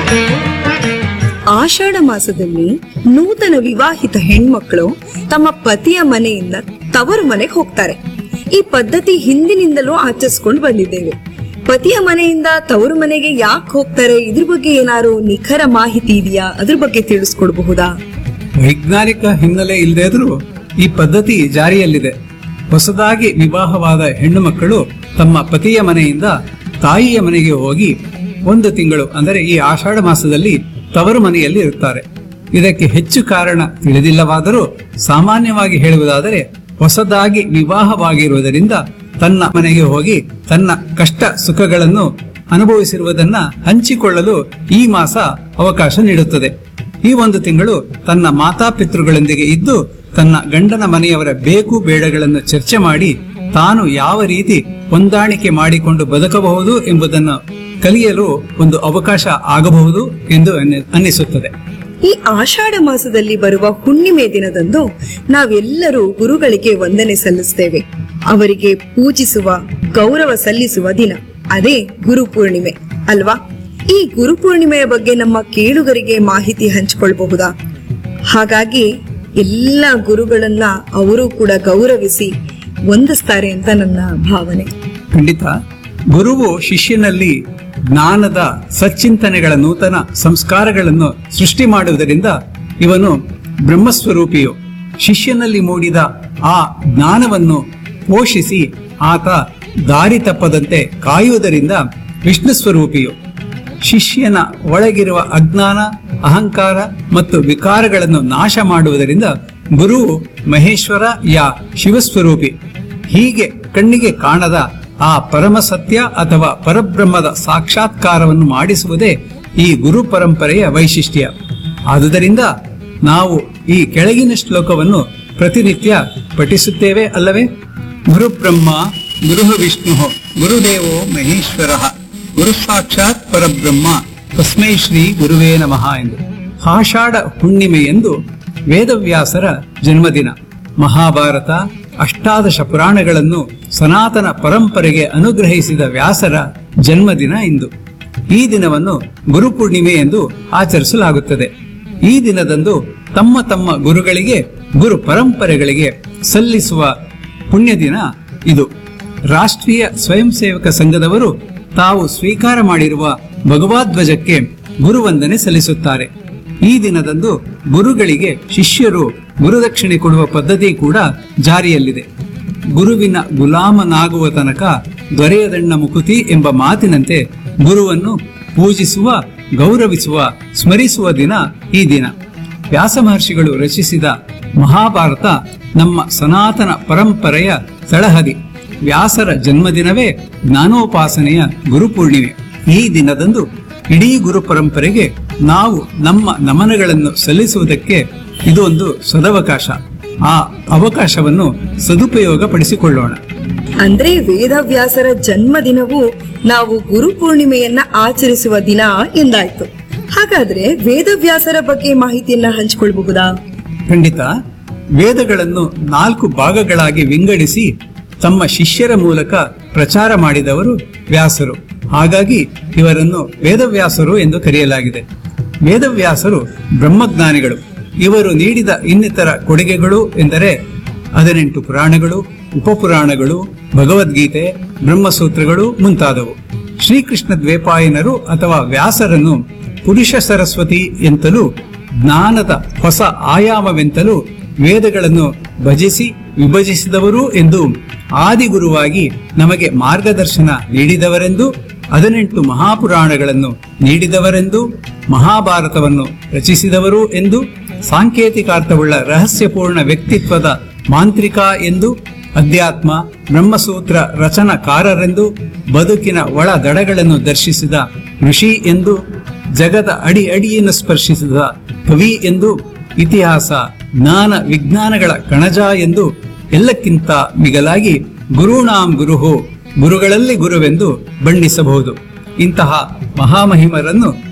ಆಷಾಢ ಮಾಸದಲ್ಲಿ ನೂತನ ವಿವಾಹಿತ ಹೆಣ್ಮಕ್ಳು ತಮ್ಮ ಪತಿಯ ಮನೆಯಿಂದ ತವರು ಮನೆಗೆ ಹೋಗ್ತಾರೆ ಈ ಪದ್ಧತಿ ಹಿಂದಿನಿಂದಲೂ ಆಚರಿಸ್ಕೊಂಡು ಬಂದಿದ್ದೇವೆ ಪತಿಯ ಮನೆಯಿಂದ ತವರು ಮನೆಗೆ ಯಾಕೆ ಹೋಗ್ತಾರೆ ಇದ್ರ ಬಗ್ಗೆ ಏನಾದ್ರು ನಿಖರ ಮಾಹಿತಿ ಇದೆಯಾ ಅದ್ರ ಬಗ್ಗೆ ತಿಳಿಸ್ಕೊಡ್ಬಹುದಾ ವೈಜ್ಞಾನಿಕ ಹಿನ್ನೆಲೆ ಇಲ್ಲದೇ ಇದ್ರೂ ಈ ಪದ್ಧತಿ ಜಾರಿಯಲ್ಲಿದೆ ಹೊಸದಾಗಿ ವಿವಾಹವಾದ ಹೆಣ್ಣು ಮಕ್ಕಳು ತಮ್ಮ ಪತಿಯ ಮನೆಯಿಂದ ತಾಯಿಯ ಮನೆಗೆ ಹೋಗಿ ಒಂದು ತಿಂಗಳು ಅಂದರೆ ಈ ಆಷಾಢ ಮಾಸದಲ್ಲಿ ತವರು ಮನೆಯಲ್ಲಿ ಇರುತ್ತಾರೆ ಇದಕ್ಕೆ ಹೆಚ್ಚು ಕಾರಣ ತಿಳಿದಿಲ್ಲವಾದರೂ ಸಾಮಾನ್ಯವಾಗಿ ಹೇಳುವುದಾದರೆ ಹೊಸದಾಗಿ ವಿವಾಹವಾಗಿರುವುದರಿಂದ ತನ್ನ ಮನೆಗೆ ಹೋಗಿ ತನ್ನ ಕಷ್ಟ ಸುಖಗಳನ್ನು ಅನುಭವಿಸಿರುವುದನ್ನ ಹಂಚಿಕೊಳ್ಳಲು ಈ ಮಾಸ ಅವಕಾಶ ನೀಡುತ್ತದೆ ಈ ಒಂದು ತಿಂಗಳು ತನ್ನ ಮಾತಾಪಿತೃಗಳೊಂದಿಗೆ ಇದ್ದು ತನ್ನ ಗಂಡನ ಮನೆಯವರ ಬೇಕು ಬೇಡಗಳನ್ನು ಚರ್ಚೆ ಮಾಡಿ ತಾನು ಯಾವ ರೀತಿ ಹೊಂದಾಣಿಕೆ ಮಾಡಿಕೊಂಡು ಬದುಕಬಹುದು ಎಂಬುದನ್ನು ಕಲಿಯಲು ಒಂದು ಅವಕಾಶ ಆಗಬಹುದು ಎಂದು ಅನ್ನಿ- ಅನ್ನಿಸುತ್ತದೆ ಈ ಆಷಾಢ ಮಾಸದಲ್ಲಿ ಬರುವ ಹುಣ್ಣಿಮೆ ದಿನದಂದು ನಾವೆಲ್ಲರೂ ಗುರುಗಳಿಗೆ ವಂದನೆ ಸಲ್ಲಿಸ್ತೇವೆ ಅವರಿಗೆ ಪೂಜಿಸುವ ಗೌರವ ಸಲ್ಲಿಸುವ ದಿನ ಅದೇ ಗುರು ಪೂರ್ಣಿಮೆ ಅಲ್ವಾ ಈ ಗುರು ಪೂರ್ಣಿಮೆಯ ಬಗ್ಗೆ ನಮ್ಮ ಕೇಳುಗರಿಗೆ ಮಾಹಿತಿ ಹಂಚಿಕೊಳ್ಬಹುದಾ ಹಾಗಾಗಿ ಎಲ್ಲ ಗುರುಗಳನ್ನ ಅವರು ಕೂಡ ಗೌರವಿಸಿ ವಂದಿಸ್ತಾರೆ ಅಂತ ನನ್ನ ಭಾವನೆ ಖಂಡಿತ ಗುರುವು ಶಿಷ್ಯನಲ್ಲಿ ಜ್ಞಾನದ ಸಚ್ಚಿಂತನೆಗಳ ನೂತನ ಸಂಸ್ಕಾರಗಳನ್ನು ಸೃಷ್ಟಿ ಮಾಡುವುದರಿಂದ ಇವನು ಬ್ರಹ್ಮಸ್ವರೂಪಿಯು ಶಿಷ್ಯನಲ್ಲಿ ಮೂಡಿದ ಆ ಜ್ಞಾನವನ್ನು ಪೋಷಿಸಿ ಆತ ದಾರಿ ತಪ್ಪದಂತೆ ಕಾಯುವುದರಿಂದ ವಿಷ್ಣು ಸ್ವರೂಪಿಯು ಶಿಷ್ಯನ ಒಳಗಿರುವ ಅಜ್ಞಾನ ಅಹಂಕಾರ ಮತ್ತು ವಿಕಾರಗಳನ್ನು ನಾಶ ಮಾಡುವುದರಿಂದ ಗುರುವು ಮಹೇಶ್ವರ ಯಾ ಶಿವಸ್ವರೂಪಿ ಹೀಗೆ ಕಣ್ಣಿಗೆ ಕಾಣದ ಆ ಪರಮ ಸತ್ಯ ಅಥವಾ ಪರಬ್ರಹ್ಮದ ಸಾಕ್ಷಾತ್ಕಾರವನ್ನು ಮಾಡಿಸುವುದೇ ಈ ಗುರು ಪರಂಪರೆಯ ವೈಶಿಷ್ಟ್ಯ ಆದುದರಿಂದ ನಾವು ಈ ಕೆಳಗಿನ ಶ್ಲೋಕವನ್ನು ಪ್ರತಿನಿತ್ಯ ಪಠಿಸುತ್ತೇವೆ ಅಲ್ಲವೇ ಗುರು ಬ್ರಹ್ಮ ಗುರು ವಿಷ್ಣು ಗುರುದೇವೋ ಮಹೇಶ್ವರ ಗುರು ಸಾಕ್ಷಾತ್ ಪರಬ್ರಹ್ಮ ತಸ್ಮೈ ಶ್ರೀ ಗುರುವೇ ನಮಃ ಎಂದು ಆಷಾಢ ಹುಣ್ಣಿಮೆಯೆಂದು ವೇದವ್ಯಾಸರ ಜನ್ಮದಿನ ಮಹಾಭಾರತ ಅಷ್ಟಾದಶ ಪುರಾಣಗಳನ್ನು ಸನಾತನ ಪರಂಪರೆಗೆ ಅನುಗ್ರಹಿಸಿದ ವ್ಯಾಸರ ಜನ್ಮದಿನ ಇಂದು ಈ ದಿನವನ್ನು ಗುರುಪೂರ್ಣಿಮೆ ಎಂದು ಆಚರಿಸಲಾಗುತ್ತದೆ ಈ ದಿನದಂದು ತಮ್ಮ ತಮ್ಮ ಗುರುಗಳಿಗೆ ಗುರು ಪರಂಪರೆಗಳಿಗೆ ಸಲ್ಲಿಸುವ ಪುಣ್ಯ ದಿನ ಇದು ರಾಷ್ಟ್ರೀಯ ಸ್ವಯಂ ಸೇವಕ ಸಂಘದವರು ತಾವು ಸ್ವೀಕಾರ ಮಾಡಿರುವ ಭಗವದ್ಧ್ವಜಕ್ಕೆ ಗುರುವಂದನೆ ಸಲ್ಲಿಸುತ್ತಾರೆ ಈ ದಿನದಂದು ಗುರುಗಳಿಗೆ ಶಿಷ್ಯರು ಗುರುದಕ್ಷಿಣೆ ಕೊಡುವ ಪದ್ಧತಿ ಕೂಡ ಜಾರಿಯಲ್ಲಿದೆ ಗುರುವಿನ ಗುಲಾಮನಾಗುವ ತನಕ ದೊರೆಯದಣ್ಣ ಮುಕುತಿ ಎಂಬ ಮಾತಿನಂತೆ ಗುರುವನ್ನು ಪೂಜಿಸುವ ಗೌರವಿಸುವ ಸ್ಮರಿಸುವ ದಿನ ಈ ದಿನ ವ್ಯಾಸ ಮಹರ್ಷಿಗಳು ರಚಿಸಿದ ಮಹಾಭಾರತ ನಮ್ಮ ಸನಾತನ ಪರಂಪರೆಯ ತಳಹದಿ ವ್ಯಾಸರ ಜನ್ಮದಿನವೇ ಜ್ಞಾನೋಪಾಸನೆಯ ಗುರುಪೂರ್ಣಿಮೆ ಈ ದಿನದಂದು ಇಡೀ ಗುರು ಪರಂಪರೆಗೆ ನಾವು ನಮ್ಮ ನಮನಗಳನ್ನು ಸಲ್ಲಿಸುವುದಕ್ಕೆ ಇದು ಒಂದು ಸದವಕಾಶ ಆ ಅವಕಾಶವನ್ನು ಸದುಪಯೋಗ ಪಡಿಸಿಕೊಳ್ಳೋಣ ಅಂದ್ರೆ ವೇದವ್ಯಾಸರ ಜನ್ಮದಿನವೂ ನಾವು ಗುರು ಪೂರ್ಣಿಮೆಯನ್ನ ಆಚರಿಸುವ ದಿನ ಎಂದಾಯ್ತು ಹಾಗಾದ್ರೆ ವೇದವ್ಯಾಸರ ಬಗ್ಗೆ ಮಾಹಿತಿಯನ್ನ ಹಂಚಿಕೊಳ್ಬಹುದಾ ಖಂಡಿತ ವೇದಗಳನ್ನು ನಾಲ್ಕು ಭಾಗಗಳಾಗಿ ವಿಂಗಡಿಸಿ ತಮ್ಮ ಶಿಷ್ಯರ ಮೂಲಕ ಪ್ರಚಾರ ಮಾಡಿದವರು ವ್ಯಾಸರು ಹಾಗಾಗಿ ಇವರನ್ನು ವೇದವ್ಯಾಸರು ಎಂದು ಕರೆಯಲಾಗಿದೆ ವೇದವ್ಯಾಸರು ಬ್ರಹ್ಮಜ್ಞಾನಿಗಳು ಇವರು ನೀಡಿದ ಇನ್ನಿತರ ಕೊಡುಗೆಗಳು ಎಂದರೆ ಹದಿನೆಂಟು ಪುರಾಣಗಳು ಉಪಪುರಾಣಗಳು ಭಗವದ್ಗೀತೆ ಬ್ರಹ್ಮಸೂತ್ರಗಳು ಮುಂತಾದವು ಶ್ರೀಕೃಷ್ಣ ದ್ವೇಪಾಯನರು ಅಥವಾ ವ್ಯಾಸರನ್ನು ಪುರುಷ ಸರಸ್ವತಿ ಎಂತಲೂ ಜ್ಞಾನದ ಹೊಸ ಆಯಾಮವೆಂತಲೂ ವೇದಗಳನ್ನು ಭಜಿಸಿ ವಿಭಜಿಸಿದವರು ಎಂದು ಆದಿಗುರುವಾಗಿ ನಮಗೆ ಮಾರ್ಗದರ್ಶನ ನೀಡಿದವರೆಂದು ಹದಿನೆಂಟು ಮಹಾಪುರಾಣಗಳನ್ನು ನೀಡಿದವರೆಂದು ಮಹಾಭಾರತವನ್ನು ರಚಿಸಿದವರು ಎಂದು ಸಾಂಕೇತಿಕಾರ್ಥವುಳ್ಳ ರಹಸ್ಯಪೂರ್ಣ ವ್ಯಕ್ತಿತ್ವದ ಮಾಂತ್ರಿಕ ಎಂದು ಅಧ್ಯಾತ್ಮ ಬ್ರಹ್ಮಸೂತ್ರ ರಚನಕಾರರೆಂದು ಬದುಕಿನ ಒಳ ದಡಗಳನ್ನು ದರ್ಶಿಸಿದ ಋಷಿ ಎಂದು ಜಗದ ಅಡಿ ಅಡಿಯನ್ನು ಸ್ಪರ್ಶಿಸಿದ ಕವಿ ಎಂದು ಇತಿಹಾಸ ಜ್ಞಾನ ವಿಜ್ಞಾನಗಳ ಕಣಜ ಎಂದು ಎಲ್ಲಕ್ಕಿಂತ ಮಿಗಲಾಗಿ ಗುರುಣಾಂ ಗುರುಹು ಗುರುಗಳಲ್ಲಿ ಗುರುವೆಂದು ಬಣ್ಣಿಸಬಹುದು ಇಂತಹ ಮಹಾಮಹಿಮರನ್ನು